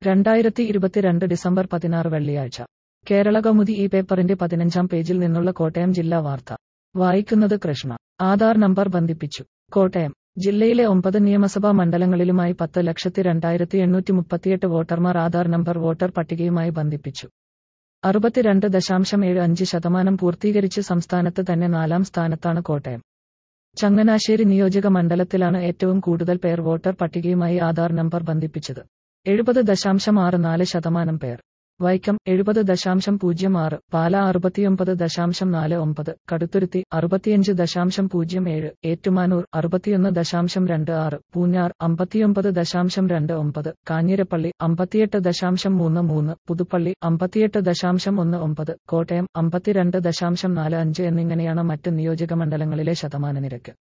രണ്ടായിരത്തി ഇരുപത്തിരണ്ട് ഡിസംബർ പതിനാറ് വെള്ളിയാഴ്ച കേരള കൗമുദി ഈ പേപ്പറിന്റെ പതിനഞ്ചാം പേജിൽ നിന്നുള്ള കോട്ടയം ജില്ലാ വാർത്ത വായിക്കുന്നത് കൃഷ്ണ ആധാർ നമ്പർ ബന്ധിപ്പിച്ചു കോട്ടയം ജില്ലയിലെ ഒമ്പത് നിയമസഭാ മണ്ഡലങ്ങളിലുമായി പത്ത് ലക്ഷത്തി രണ്ടായിരത്തി എണ്ണൂറ്റി മുപ്പത്തിയെട്ട് വോട്ടർമാർ ആധാർ നമ്പർ വോട്ടർ പട്ടികയുമായി ബന്ധിപ്പിച്ചു അറുപത്തിരണ്ട് ദശാംശം ഏഴ് അഞ്ച് ശതമാനം പൂർത്തീകരിച്ച് സംസ്ഥാനത്ത് തന്നെ നാലാം സ്ഥാനത്താണ് കോട്ടയം ചങ്ങനാശ്ശേരി നിയോജക മണ്ഡലത്തിലാണ് ഏറ്റവും കൂടുതൽ പേർ വോട്ടർ പട്ടികയുമായി ആധാർ നമ്പർ ബന്ധിപ്പിച്ചത് എഴുപത് ദശാംശം ആറ് നാല് ശതമാനം പേർ വൈക്കം എഴുപത് ദശാംശം പൂജ്യം ആറ് പാല അറുപത്തിയൊമ്പത് ദശാംശം നാല് ഒമ്പത് കടുത്തുരുത്തി അറുപത്തിയഞ്ച് ദശാംശം പൂജ്യം ഏഴ് ഏറ്റുമാനൂർ അറുപത്തിയൊന്ന് ദശാംശം രണ്ട് ആറ് പൂഞ്ഞാർ അമ്പത്തിയൊമ്പത് ദശാംശം രണ്ട് ഒമ്പത് കാഞ്ഞിരപ്പള്ളി അമ്പത്തിയെട്ട് ദശാംശം മൂന്ന് മൂന്ന് പുതുപ്പള്ളി അമ്പത്തിയെട്ട് ദശാംശം ഒന്ന് ഒമ്പത് കോട്ടയം അമ്പത്തിരണ്ട് ദശാംശം നാല് അഞ്ച് എന്നിങ്ങനെയാണ് മറ്റ് നിയോജക മണ്ഡലങ്ങളിലെ ശതമാന നിരക്ക്